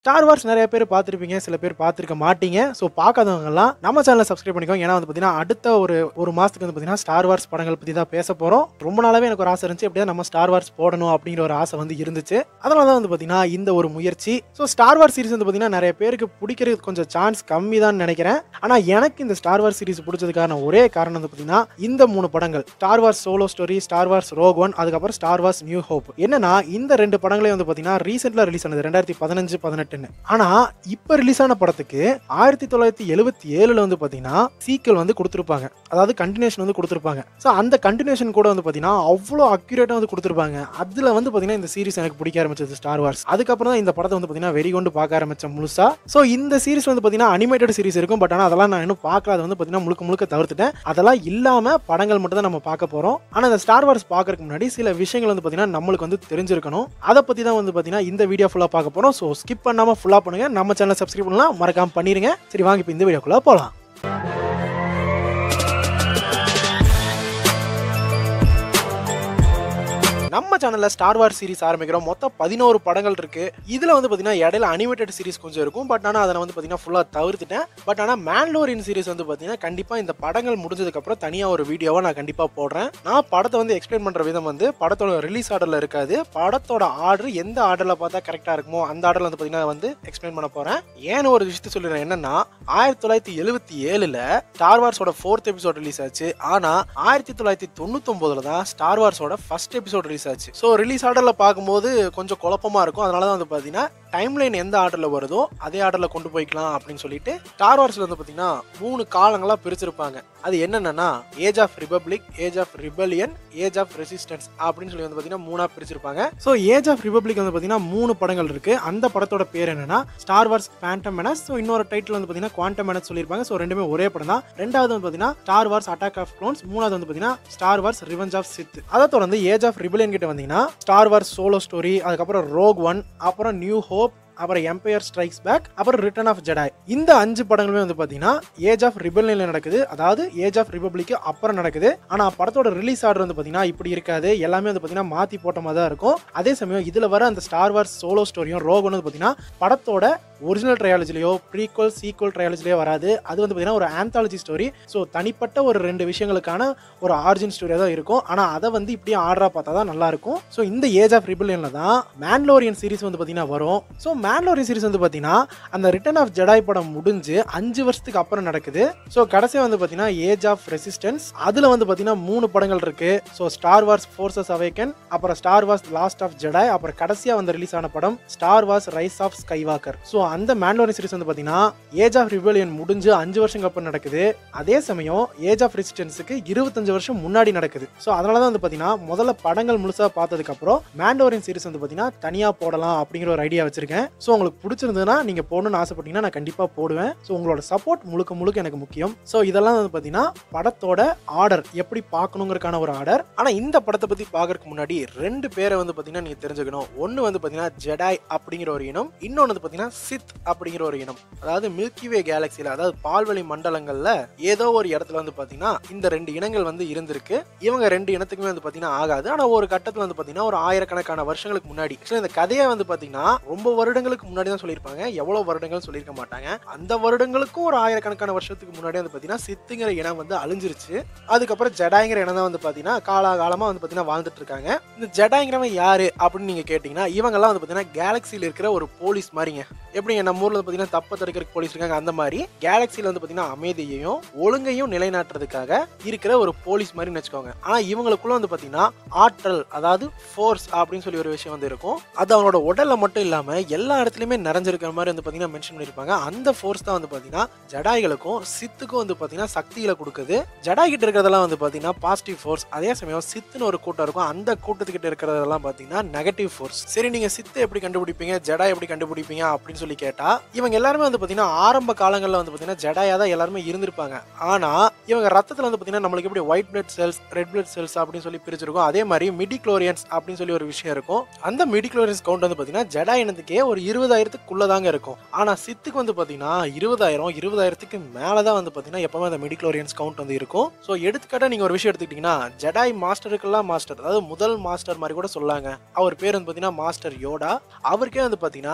star Wars நிறைய பேர் பார்த்துருப்பீங்க சில பேர் பார்த்துருக்க மாட்டீங்க ஸோ பார்க்காதவங்கலாம் நம்ம சேனலை சப்ஸ்கிரைப் பண்ணிக்கோங்க ஏன்னா வந்து பார்த்தீங்கன்னா அடுத்த ஒரு ஒரு மாதத்துக்கு வந்து பார்த்தீங்கன்னா ஸ்டார் வார்ஸ் படங்கள் பற்றி தான் பேச போகிறோம் ரொம்ப நாளாவே எனக்கு ஒரு ஆசை இருந்துச்சு எப்படியா நம்ம ஸ்டார் வார்ஸ் போடணும் அப்படிங்கிற ஒரு ஆசை வந்து இருந்துச்சு அதனால தான் வந்து பார்த்தீங்கன்னா இந்த ஒரு முயற்சி ஸோ ஸ்டார் வார்ஸ் சீரிஸ் வந்து பார்த்தீங்கன்னா நிறைய பேருக்கு பிடிக்கிறது கொஞ்சம் சான்ஸ் கம்மி தான் நினைக்கிறேன் ஆனால் எனக்கு இந்த ஸ்டார் வார்ஸ் சீரிஸ் பிடிச்சதுக்கான ஒரே காரணம் வந்து பார்த்தீங்கன்னா இந்த மூணு படங்கள் Star Wars Solo story Star Wars Rogue One அதுக்கப்புறம் ஸ்டார் வார்ஸ் நியூ ஹோப் என்னன்னா இந்த ரெண்டு படங்களே வந்து பார்த்தீங்கன்னா ரீசெண்டாக ரிலீஸ் ஆனது ரெண்டாயிரத்தி பதினஞ்சு பதினெட்டுன்னு ஆனால் இப்போ ரிலீஸ் ஆன படத்துக்கு ஆயிரத்தி தொள்ளாயிரத்தி எழுபத்தி ஏழுல வந்து பார்த்தீங்கன்னா சீக்கிள் வந்து கொடுத்துருப்பாங்க அதாவது கண்டினியூஷன் வந்து கொடுத்துருப்பாங்க ஸோ அந்த கண்டினியூஷன் கூட வந்து பார்த்தீங்கன்னா அவ்வளோ அக்யூரேட்டாக வந்து கொடுத்துருப்பாங்க அதில் வந்து பார்த்தீங்கன்னா இந்த சீரிஸ் எனக்கு பிடிக்க ஆரம்பிச்சது ஸ்டார் வார்ஸ் அதுக்கப்புறம் தான் இந்த படத்தை வந்து பார்த்தீங்கன்னா வெறி கொண்டு பார்க்க ஆரம்பிச்சேன் முழுசா ஸோ இந்த சீரிஸ் வந்து பார்த்தீங்கன்னா அனிமேட்டட் சீரிஸ் இருக்கும் பட் ஆனால் அதெல்லாம் நான் இன்னும் பார்க்கல அது வந்து பார்த்தீங்கன்னா முழுக்க முழுக்க தவிர்த்துட்டேன் அதெல்லாம் இல்லாமல் படங்கள் மட்டும் தான் நம்ம பார்க்க போகிறோம் ஆனால் இந்த ஸ்டார் வார்ஸ் பார்க்கறதுக்கு முன்னாடி சில விஷயங்கள் வந்து பார்த்தீங்கன்னா நம்மளுக்கு வந்து தெரிஞ்சிருக்கணும் அதை பற்றி தான் வந்து பார்த்தீங்கன்னா இந்த வீடியோ ஃபுல்லாக பார்க்க போகிறோம் ஸோ ஸ்கிப் பண்ணாமல் ஃபுல்லாக பண்ணுங்க நம்ம சேனலை சப்ஸ்கிரைப் பண்ணலாம் மறக்காம பண்ணிருங்க சரி வாங்க இப்போ இந்த வீடியோக்குள்ளே போகலாம் நம்ம சேனல்ல ஸ்டார் வார் சீரிஸ் ஆரம்பிக்கிறோம் மொத்தம் பதினோரு படங்கள் இருக்கு இதுல வந்து பாத்தீங்கன்னா இடையில அனிமேட்டட் சீரிஸ் கொஞ்சம் இருக்கும் பட் ஆனா அதை வந்து பாத்தீங்கன்னா ஃபுல்லா தவிர்த்துட்டேன் பட் ஆனா மேன்லோரின் சீரிஸ் வந்து பாத்தீங்கன்னா கண்டிப்பா இந்த படங்கள் முடிஞ்சதுக்கு அப்புறம் தனியா ஒரு வீடியோவை நான் கண்டிப்பா போடுறேன் நான் படத்தை வந்து எக்ஸ்பிளைன் பண்ற விதம் வந்து படத்தோட ரிலீஸ் ஆர்டர்ல இருக்காது படத்தோட ஆர்டர் எந்த ஆர்டர்ல பார்த்தா கரெக்டா இருக்குமோ அந்த ஆர்டர்ல வந்து பாத்தீங்கன்னா வந்து எக்ஸ்பிளைன் பண்ண போறேன் ஏன்னு ஒரு விஷயத்த சொல்லிடுறேன் என்னன்னா ஆயிரத்தி தொள்ளாயிரத்தி எழுபத்தி ஏழுல ஸ்டார் வார்ஸோட ஃபோர்த் எபிசோட் ரிலீஸ் ஆச்சு ஆனா ஆயிரத்தி தொள்ளாயிரத்தி தொண்ணூத்தி ஒன்பதுல தான் ஸ்டார் வார்ஸோட ஃபர்ஸ்ட் எபிசோட் ரிலீஸ் ஆச்சு ஸோ ரிலீஸ் ஆர்டர்ல பார்க்கும்போது கொஞ்சம் குழப்பமா இருக்கும் அதனால தான் வந்து பாத்தீங்கன்னா டைம் லைன் எந்த ஆர்டர்ல வருதோ அதே ஆர்டர்ல கொண்டு போய்க்கலாம் அப்படின்னு சொல்லிட்டு ஸ்டார் வார்ஸ்ல வந்து பாத்தீங்கன்னா மூணு காலங்களா பிரிச்சிருப்பாங்க அது என்னென்னா age of republic age of rebellion age of resistance அப்படின்னு சொல்லி வந்து பாத்தீங்கன்னா மூணா பிரிச்சிருப்பாங்க ஸோ ஏஜ் ஆஃப் ரிபப்ளிக் வந்து பாத்தீங்கன்னா மூணு படங்கள் இருக்கு அந்த படத்தோட பேர் என்னன்னா Star Wars Phantom Menace so இன்னொரு டைட்டில் வந்து பாத்தீங்கன்னா குவாண்டம் மெனஸ் சொல்லியிருப்பாங்க ஸோ ரெண்டுமே ஒரே படம் தான் ரெண்டாவது வந்து பாத்தீங்கன்னா Star Wars Attack of Clones மூணாவது வந்து பாத்தீங்கன்னா Star Wars Revenge of Sith அதை தொடர்ந்து ஏஜ் ஆஃப் ரிபலியன் கிட்ட வந்தீங்கன்னா ஸ்டார் வார்ஸ் சோலோ ஸ்டோரி அதுக்கப்புறம் ரோக் ஒன் அப்புறம் நியூ ஹோப் அப்புறம் எம்பையர் ஸ்ட்ரைக்ஸ் பேக் அப்புறம் ரிட்டர்ன் ஆஃப் ஜெடாய் இந்த அஞ்சு படங்களுமே வந்து பார்த்தீங்கன்னா ஏஜ் ஆஃப் ரிபல்னில் நடக்குது அதாவது ஏஜ் ஆஃப் ரிபப்ளிக்கு அப்புறம் நடக்குது ஆனால் படத்தோட ரிலீஸ் ஆர்டர் வந்து பார்த்தீங்கன்னா இப்படி இருக்காது எல்லாமே வந்து பார்த்தீங்கன்னா மாற்றி போட்ட மாதிரி தான் இருக்கும் அதே சமயம் இதில் வர அந்த ஸ்டார் வார்ஸ் சோலோ ஸ்டோரியும் ரோகன் வந்து பார்த்தீங்கன்னா படத்தோட ஒரிஜினல் ட்ரையாலஜிலையோ ப்ரீக்வல் சீக்வல் ட்ரையாலஜிலையோ வராது அது வந்து பார்த்தீங்கன்னா ஒரு ஆந்தாலஜி ஸ்டோரி ஸோ தனிப்பட்ட ஒரு ரெண்டு விஷயங்களுக்கான ஒரு ஆரிஜின் ஸ்டோரியாக தான் இருக்கும் ஆனால் அதை வந்து இப்படியே ஆர்டராக பார்த்தா தான் நல்லா இருக்கும் ஸோ இந்த ஏஜ் ஆஃப் ரிபிலியனில் தான் மேன்லோரியன் சீரிஸ் வந்து பார்த்தீங்கன்னா வரும் ஸோ மேன்லோரியன் சீரிஸ் வந்து பார்த்தீங்கன்னா அந்த ரிட்டர்ன் ஆஃப் ஜெடாய் படம் முடிஞ்சு அஞ்சு வருஷத்துக்கு அப்புறம் நடக்குது ஸோ கடைசியாக வந்து பார்த்தீங்கன்னா ஏஜ் ஆஃப் ரெசிஸ்டன்ஸ் அதில் வந்து பார்த்தீங்கன்னா மூணு படங்கள் இருக்கு so Star Wars forces awaken அப்புறம் Star Wars Last of Jedi அப்புறம் கடைசியாக வந்து ரிலீஸ் ஆன படம் Star Wars Rise of Skywalker so அந்த மேன்லோரியன் சீரிஸ் வந்து பார்த்தீங்கன்னா ஏஜ் ஆஃப் ரிபலியன் முடிஞ்சு அஞ்சு வருஷம் அப்புறம் நடக்குது அதே சமயம் ஏஜ் ஆஃப் ரெசிஸ்டன்ஸுக்கு இருபத்தஞ்சு வருஷம் முன்னாடி நடக்குது ஸோ அதனால தான் வந்து பார்த்தீங்கன்னா முதல்ல படங்கள் முழுசாக பார்த்ததுக்கு அப்புறம் மேண்டோரியன் சீரிஸ் வந்து பார்த்தீங்கன்னா தனியாக போடலாம் அப்படிங்கிற ஒரு ஐடியா வச்சிருக்கேன் ஸோ உங்களுக்கு பிடிச்சிருந்ததுன்னா நீங்கள் போடணும்னு ஆசைப்பட்டீங்கன்னா நான் கண்டிப்பாக போடுவேன் ஸோ உங்களோட சப்போர்ட் முழுக்க முழுக்க எனக்கு முக்கியம் ஸோ இதெல்லாம் வந்து பார்த்தீங்கன்னா படத்தோட ஆர்டர் எப்படி பார்க்கணுங்கிறதுக்கான ஒரு ஆர்டர் ஆனால் இந்த படத்தை பற்றி பார்க்கறதுக்கு முன்னாடி ரெண்டு பேரை வந்து பார்த்தீங்கன்னா நீங்கள் தெரிஞ்சுக்கணும் ஒன்று வந்து பார்த்தீங்கன்னா ஜெடாய் அப்படிங்கிற ஒரு இனம் இன்னொன்று வந்து பார்த்தீங்கன்னா சித் அப்படிங்கிற ஒரு இனம் அதாவது மில்கி வே கேலக்சியில் அதாவது பால்வெளி மண்டலங்களில் ஏதோ ஒரு இடத்துல வந்து பார்த்தீங்கன்னா இந்த ரெண்டு இனங்கள் வந்து இருந்திருக்கு இவங்க ரெண்டு இனத்துக்குமே வந்து பார்த்தீங்கன்னா ஆகாது ஆனால் ஒரு கட்டத்தில் வந்து பார்த்தீங்கன்னா ஒரு ஆயிரக்கணக்கான வருஷங்களுக்கு முன்னாடி Actually இந்த கதையை வந்து பார்த்தீங்கன்னா ரொம்ப வருடங்களுக்கு முன்னாடி தான் சொல்லியிருப்பாங்க எவ்வளோ வருடங்கள் சொல்லியிருக்க மாட்டாங்க அந்த வருடங்களுக்கும் ஒரு ஆயிரக்கணக்கான வருஷத்துக்கு முன்னாடி வந்து பார்த்தீங்கன்னா சித்துங்கிற இனம் வந்து அழிஞ்சிருச்சு அதுக்கப்புறம் ஜடாங்கிற இனம் தான் வந்து பார்த்தீங்கன்னா காலாகாலமாக வந்து பார்த்தீங்கன்னா வாழ்ந்துட்டு இருக்காங்க இந்த ஜடாங்கிறவன் யாரு அப்படின்னு நீங்க கேட்டீங்கன்னா இவங்கெல்லாம் வந்து பார்த்தீங்கன்னா கேலக்சியில் இருக்கிற ஒரு போலீஸ் மாதிரிங்க எப்படிங்க நம்ம ஊர்ல வந்து பார்த்தீங்கன்னா தப்ப தடுக்கிற போலீஸ் இருக்காங்க அந்த மாதிரி கேலக்சியில் வந்து பார்த்தீங்கன்னா அமைதியையும் ஒழுங்கையும் நிலைநாட்டுறதுக்காக இருக்கிற ஒரு போலீஸ் மாதிரி வச்சுக்கோங்க ஆனா இவங்களுக்குள்ள வந்து பார்த்தீங்கன்னா ஆற்றல் அதாவது ஃபோர்ஸ் அப்படின்னு சொல்லி ஒரு விஷயம் வந்து இருக்கும் அது அவங்களோட உடல்ல மட்டும் இல்லாம எல்லா இடத்துலயுமே நிறைஞ்சிருக்கிற மாதிரி வந்து பார்த்தீங்கன்னா மென்ஷன் பண்ணியிருப்பாங்க அந்த ஃபோர்ஸ் தான் வந்து பார்த்தீங்கன்னா ஜடாய்களுக்கும் சித்துக்கும் வந்து பார்த்தீங்கன்னா சக்திகளை கொடுக்குது ஜடாய் கிட்ட இருக்கிறதெல்லாம் வந்து பார்த்தீங்கன்னா பாசிட்டிவ் ஃபோர்ஸ் அதே சமயம் சித்துன்னு ஒரு கூட்டம் இருக்கும் அந்த கூட்டத்துக்கிட்ட இருக்கிறதெல்லாம் பார்த்தீங்கன்னா நெகட்டிவ் ஃபோர்ஸ் சரி நீங்க சித்து எப்படி கண்டுபிடிப்பீங்க ஜடாய் எப்படி கண்டுபிடிப்பீங்க அப்படின்னு சொல்லி கேட்டா இவங்க எல்லாருமே வந்து பார்த்தீங்கன்னா ஆரம்ப காலங்களில் வந்து பார்த்தீங்கன்னா ஜடாயா தான் எல்லாருமே இருந்திருப்பாங்க ஆனா இவங்க ரத்தத்துல வந்து பார்த்தீங்கன்னா நம்மளுக்கு எப்படி white blood cells red blood cells அப்படின்னு சொல்லி பிரிச்சிருக்கும் அதே மாதிரி மிடிக்ளோரியன்ஸ் அப்படின்னு சொல்லி ஒரு விஷயம் இருக்கும் அந்த மிடிக்ளோரியன்ஸ் கவுண்ட் வந்து பார்த்தீங்கன்னா ஜடா இனத்துக்கே ஒரு இருபதாயிரத்துக்குள்ளதாங்க இருக்கும் ஆனா சித்துக்கு வந்து பார்த்தீங்கன்னா இருபதாயிரம் இருபதாயிரத்துக்கு மேலே தான் வந்து பார்த்தீங்கன்னா எப்பவுமே அந்த மிடிக்ளோரியன்ஸ் கவுண்ட் வந்து இருக்கும் ஸோ எடுத்துக்காட்டா நீங்க ஒரு விஷயம் எடுத்துக்கிட்டீங்கன்னா ஜடாய் மாஸ்டருக்கெல்லாம் மாஸ்டர் அதாவது முதல் மாஸ்டர் மாதிரி கூட சொல்லாங்க அவர் பேர் வந்து பார்த்தீங்கன்னா மாஸ்டர் யோடா அவருக்கே வந்து பார்த்தீங்கன்னா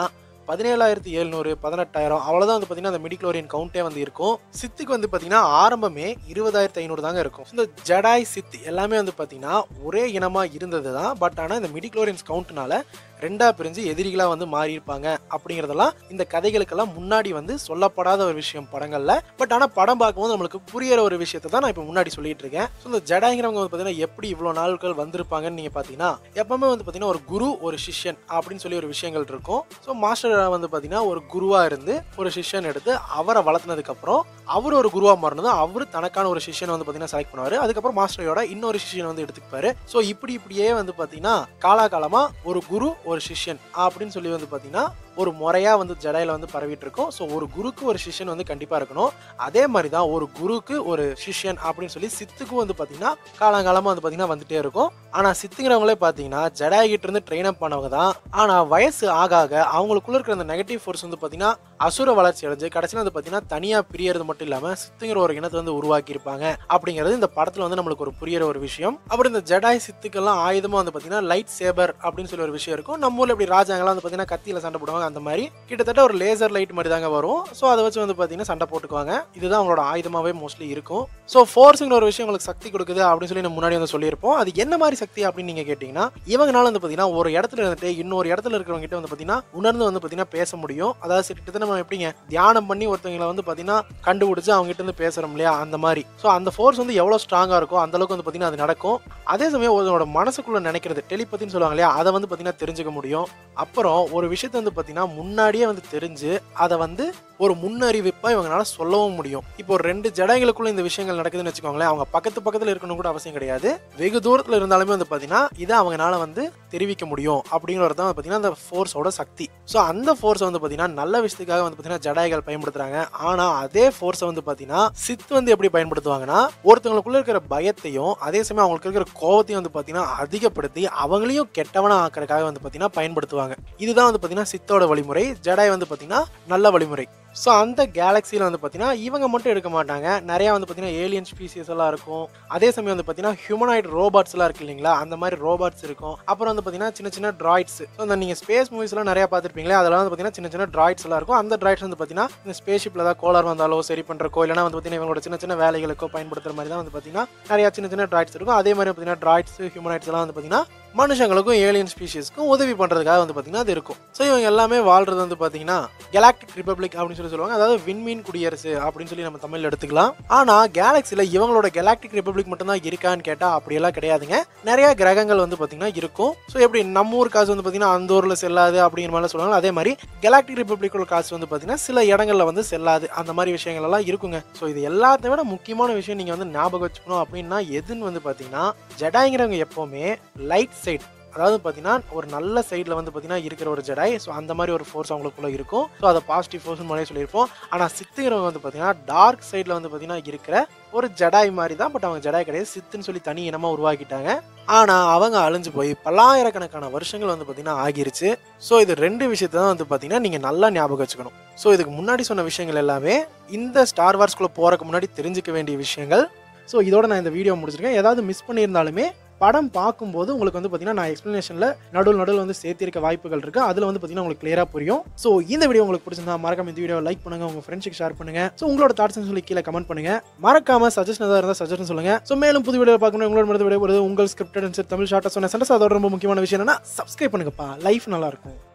பதினேழாயிரத்தி எழுநூறு பதினெட்டாயிரம் அவ்வளோதான் வந்து பார்த்தீங்கன்னா அந்த மிடிக்ளோரியன் கவுண்டே வந்து இருக்கும் சித்துக்கு வந்து பார்த்தீங்கன்னா ஆரம்பமே இருபதாயிரத்தி ஐநூறு தாங்க இருக்கும் இந்த ஜடாய் சித் எல்லாமே வந்து பார்த்தீங்கன்னா ஒரே இனமாக இருந்தது தான் பட் ஆனால் இந்த மிடிக்ளோரியன்ஸ் கவுண்ட்னால ரெண்டா பிரிஞ்சு எதிரிகளா வந்து மாறி இருப்பாங்க அப்படிங்கறதெல்லாம் இந்த கதைகளுக்கெல்லாம் முன்னாடி வந்து சொல்லப்படாத ஒரு விஷயம் படங்கள்ல பட் ஆனா படம் பார்க்கும்போது நம்மளுக்கு புரியற ஒரு விஷயத்தை தான் நான் இப்போ முன்னாடி சொல்லிட்டு இருக்கேன் ஸோ இந்த ஜடாங்கிறவங்க வந்து பார்த்தீங்கன்னா எப்படி இவ்வளோ நாட்கள் வந்திருப்பாங்கன்னு நீங்க பார்த்தீங்கன்னா எப்பவுமே வந்து பார்த்தீங்கன்னா ஒரு குரு ஒரு சிஷ்யன் அப்படின்னு சொல்லி ஒரு விஷயங்கள் இருக்கும் ஸோ மாஸ்டர் வந்து பார்த்தீங்கன்னா ஒரு குருவா இருந்து ஒரு சிஷ்யன் எடுத்து அவரை வளர்த்தினதுக்கு அப்புறம் அவர் ஒரு குருவா மாறினதும் அவர் தனக்கான ஒரு சிஷ்யனை வந்து பார்த்தீங்கன்னா செலக்ட் பண்ணுவாரு அதுக்கப்புறம் மாஸ்டரோட இன்னொரு சிஷ்யன் வந்து எடுத்துப்பாரு ஸோ இப்படி இப்படியே வந்து பார்த்தீங்கன்னா காலாகாலமா ஒரு குரு ஒரு சிஷ்யன் அப்படின்னு சொல்லி வந்து பார்த்தீங்கன்னா ஒரு முறையா வந்து ஜடையில வந்து பரவிட்டு இருக்கும் ஸோ ஒரு குருக்கு ஒரு சிஷ்யன் வந்து கண்டிப்பா இருக்கணும் அதே மாதிரி தான் ஒரு குருக்கு ஒரு சிஷ்யன் அப்படின்னு சொல்லி சித்துக்கும் வந்து பார்த்தீங்கன்னா காலங்காலமா வந்து பார்த்தீங்கன்னா வந்துட்டே இருக்கும் ஆனா சித்துங்கிறவங்களே பார்த்தீங்கன்னா ஜடாய் கிட்ட இருந்து ட்ரெயின் அப் பண்ணவங்க தான் ஆனா வயசு ஆக ஆக அவங்களுக்குள்ள இருக்கிற அந்த நெகட்டிவ் ஃபோர்ஸ் வந்து பார்த்தீங்கன்னா அசுர வளர்ச்சி அடைஞ்சு கடைசியில் வந்து பார்த்தீங்கன்னா தனியா பிரியறது மட்டும் இல்லாம சித்துங்கிற ஒரு இனத்தை வந்து உருவாக்கி இருப்பாங்க அப்படிங்கிறது இந்த படத்துல வந்து நம்மளுக்கு ஒரு புரியற ஒரு விஷயம் அப்புறம் இந்த ஜடாய் சித்துக்கெல்லாம் ஆயுதமா வந்து பார்த்தீங்கன்னா லைட் சேபர் அப்படின்னு சொல்லி ஒரு விஷயம் இருக்கும் நம்ம ஊர்ல இப்படி ராஜாங்கெல்லாம் வந்து பார்த்தீங்கன்னா கத்தியில சண்டை போடுவாங்க அந்த மாதிரி கிட்டத்தட்ட ஒரு லேசர் லைட் மாதிரி தாங்க வரும் ஸோ அதை வச்சு வந்து பார்த்தீங்கன்னா சண்டை போட்டுக்குவாங்க இதுதான் அவங்களோட ஆயுதமாவே மோஸ்ட்லி இருக்கும் ஸோ ஃபோர்ஸுங்கிற ஒரு விஷயம் உங்களுக்கு சக்தி கொடுக்குது அப்படின்னு சொல்லி நம்ம முன்னாடி வந்து சொல்லியிருப்போம் அது என்ன மாதிரி சக்தி அப்படின்னு நீங்க கேட்டீங்கன்னா இவங்கனால வந்து பார்த்தீங்கன்னா ஒரு இடத்துல இருந்துட்டு இன்னொரு இடத்துல இருக்கிறவங்க கிட்ட வந்து பார்த்தீங்கன்னா உணர்ந்து வந்து பார்த்தீங்கன்னா பேச முடியும் அதாவது சரி, கிட்டத்தட்ட நம்ம எப்படிங்க தியானம் பண்ணி ஒருத்தவங்களை வந்து பார்த்தீங்கன்னா கண்டுபிடிச்சு அவங்க கிட்ட இருந்து பேசுறோம் இல்லையா அந்த மாதிரி ஸோ அந்த ஃபோர்ஸ் வந்து எவ்வளோ ஸ்ட்ராங்கா இருக்கோ அந்த அளவுக்கு வந்து பார்த்தீங்கன்னா அது நடக்கும் அதே சமயம் ஒருத்தனோட மனசுக்குள்ள நினைக்கிறது டெலிபத்தின்னு சொல்லுவாங்க இல்லையா அதை வந்து பார்த்தீங்கன்னா தெரிஞ்சுக்க முடியும் அப்புறம் ஒரு விஷயத்தை வந்து பார்த்தீங்கன்னா முன்னாடியே வந்து தெரிஞ்சு அதை வந்து ஒரு முன்னறிவிப்பா இவங்களால சொல்லவும் முடியும் இப்போ ஒரு ரெண்டு ஜடைகளுக்குள்ள இந்த விஷயங்கள் நடக்குதுன்னு வச்சுக்கோங்களேன் அவங்க பக்கத்து பக்கத்துல இருக்கணும் கூட அவசியம் கிடையாது வெகு தூரத்துல இருந்தாலுமே வந்து பார்த்தீங்கன்னா இதை அவங்களால வந்து தெரிவிக்க முடியும் அப்படிங்கிறது தான் பார்த்தீங்கன்னா அந்த ஃபோர்ஸோட சக்தி ஸோ அந்த ஃபோர்ஸை வந்து பார்த்தீங்கன்னா நல்ல விஷயத்துக்காக வந்து பார்த்தீங்கன்னா ஜடாய்கள் பயன்படுத்துறாங்க ஆனா அதே ஃபோர்ஸை வந்து பார்த்தீங்கன்னா சித் வந்து எப்படி பயன்படுத்துவாங்கன்னா ஒருத்தவங்களுக்குள்ள இருக்கிற பயத்தையும் அதே சமயம் அவங்களுக்கு இருக்கிற கோவத்தையும் வந்து பார்த்தீங்கன்னா அதிகப்படுத்தி அவங்களையும் கெட்டவனா ஆக்கிறதுக்காக வந்து பார்த்தீங்கன்னா பயன்படுத்துவாங்க இதுதான் வந்து பார்த்தீங்கன்னா சித்தோட வழிமுறை ஜடாய் வந்து பார்த்தீங்கன்னா நல்ல வழிமுறை ஸோ அந்த கேலக்சியில் வந்து பார்த்தீங்கன்னா இவங்க மட்டும் எடுக்க மாட்டாங்க நிறையா வந்து பார்த்தீங்கன்னா ஏலியன் ஸ்பீசிஸ் எல்லாம் இருக்கும் அதே சமயம் வந்து பார்த்தீங்கன்னா ஹியூமனாய்ட் ரோபாட்ஸ் எல்லாம் இருக்கு இல்லைங்களா அந்த மாதிரி ரோபாட்ஸ் இருக்கும் அப்புறம் வந்து பார்த்தீங்கன்னா சின்ன சின்ன ட்ராய்ட்ஸ் ஸோ அந்த நீங்கள் ஸ்பேஸ் மூவிஸ்லாம் நிறையா பார்த்துருப்பீங்களே அதெல்லாம் வந்து பார்த்தீங்கன்னா சின்ன சின்ன ட்ராய்ட்ஸ் எல்லாம் இருக்கும் அந்த ட்ராய்ட்ஸ் வந்து பார்த்தீங்கன்னா இந்த ஸ்பேஸ் ஷிப்பில் ஏதாவது கோளாறு வந்தாலோ சரி பண்ணுறக்கோ இல்லைனா வந்து பார்த்தீங்கன்னா இவங்களோட சின்ன சின்ன வேலைகளுக்கோ பயன்படுத்துற மாதிரி தான் வந்து பார்த்தீங்கன்னா நிறையா சின்ன சின்ன ட்ராய்ட்ஸ் இருக்கும் அதே மாதிரி பார்த்தீங்கன்னா ட்ராய்ட்ஸ் ஹியூமனாய்ட்ஸ் எல்லாம் வந்து பார்த்தீங்கன்னா மனுஷங்களுக்கும் ஏலியன் ஸ்பீஷிஸ்க்கும் உதவி பண்ணுறதுக்காக வந்து பார்த்தீங்கன்னா அது இருக்கும் ஸோ இவங்க எல்லாமே வாழ்றது வந்து பார்த்தீங்கன்னா கெலாக்டிக் ரிப்பப்ளிக் அப்படின்னு சொல்லி சொல்லுவாங்க அதாவது விண்மீன் குடியரசு அப்படின்னு சொல்லி நம்ம தமிழ்ல எடுத்துக்கலாம் ஆனால் கேலக்சியில் இவங்களோட கெலாக்டிக் ரிப்பப்ளிக் மட்டும்தான் இருக்கான்னு கேட்டால் அப்படியெல்லாம் கிடையாதுங்க நிறைய கிரகங்கள் வந்து பார்த்தீங்கன்னா இருக்கும் ஸோ எப்படி நம்ம ஊர் காசு வந்து பார்த்தீங்கன்னா அந்த ஊரில் செல்லாது அப்படிங்கிற மாதிரி சொல்லுவாங்க அதே மாதிரி கெலாக்டிக் ரிப்பப்ளிக்கோட காசு வந்து பார்த்தீங்கன்னா சில இடங்கள்ல வந்து செல்லாது அந்த மாதிரி விஷயங்கள் எல்லாம் இருக்குங்க ஸோ இது எல்லாத்தையும் விட முக்கியமான விஷயம் நீங்கள் வந்து ஞாபகம் வச்சுக்கணும் அப்படின்னா எதுன்னு வந்து பார்த்தீங்கன்னா ஜடாங்கிறவங்க எப்போவுமே லைட் சைட் அதாவது பார்த்தீங்கன்னா ஒரு நல்ல சைடில் வந்து பார்த்தீங்கன்னா இருக்கிற ஒரு ஜடாய் ஸோ அந்த மாதிரி ஒரு ஃபோர்ஸ் அவங்களுக்குள்ள இருக்கும் ஸோ அதை பாசிட்டிவ் ஃபோர்ஸ் முன்னாடியே சொல்லியிருப்போம் ஆனால் சித்துங்கிறவங்க வந்து பார்த்தீங்கன்னா டார்க் சைடில் வந்து பார்த்தீங்கன்னா இருக்கிற ஒரு ஜடாய் மாதிரி தான் பட் அவங்க ஜடாய் கிடையாது சித்துன்னு சொல்லி தனி இனமாக உருவாக்கிட்டாங்க ஆனால் அவங்க அழிஞ்சு போய் பல்லாயிரக்கணக்கான வருஷங்கள் வந்து பார்த்தீங்கன்னா ஆகிருச்சு ஸோ இது ரெண்டு விஷயத்தை தான் வந்து பார்த்தீங்கன்னா நீங்கள் நல்லா ஞாபகம் வச்சுக்கணும் ஸோ இதுக்கு முன்னாடி சொன்ன விஷயங்கள் எல்லாமே இந்த ஸ்டார் வார்ஸ்குள்ளே போகிறக்கு முன்னாடி தெரிஞ்சுக்க வேண்டிய விஷயங்கள் ஸோ இதோட நான் இந்த வீடியோ முடிச்சிருக்கேன் ஏதாவது மிஸ் பண்ணியிருந்தாலுமே படம் பார்க்கும்போது உங்களுக்கு வந்து பார்த்தீங்கன்னா நான் எக்ஸ்ப்ளனேஷனில் நடுவில் நடுவில் வந்து சேர்த்திருக்க வாய்ப்புகள் இருக்கு அதில் வந்து பார்த்தீங்கன்னா உங்களுக்கு கிளியராக புரியும் ஸோ இந்த வீடியோ உங்களுக்கு பிடிச்சிருந்தா மறக்காம இந்த வீடியோ லைக் பண்ணுங்க உங்க ஃப்ரெண்ட்ஸுக்கு ஷேர் பண்ணுங்க ஸோ உங்களோட தாட்ஸ் சொல்லி கீழே கமெண்ட் பண்ணுங்க மறக்காம சஜஷன் ஏதாவது இருந்தால் சஜஷன் சொல்லுங்க ஸோ மேலும் புது வீடியோ பார்க்கணும் உங்களோட மருந்து வீடியோ வருது உங்கள் ஸ்கிரிப்டட் தமிழ் ஷார்ட்டாக சொன்ன சென்டர்ஸ் அதோட ரொம்ப முக்கியமான விஷயம் என்னன்னா சப்ஸ்கிரைப் பண்ணுங்கப்பா லைஃப் நல்லா இருக்கும்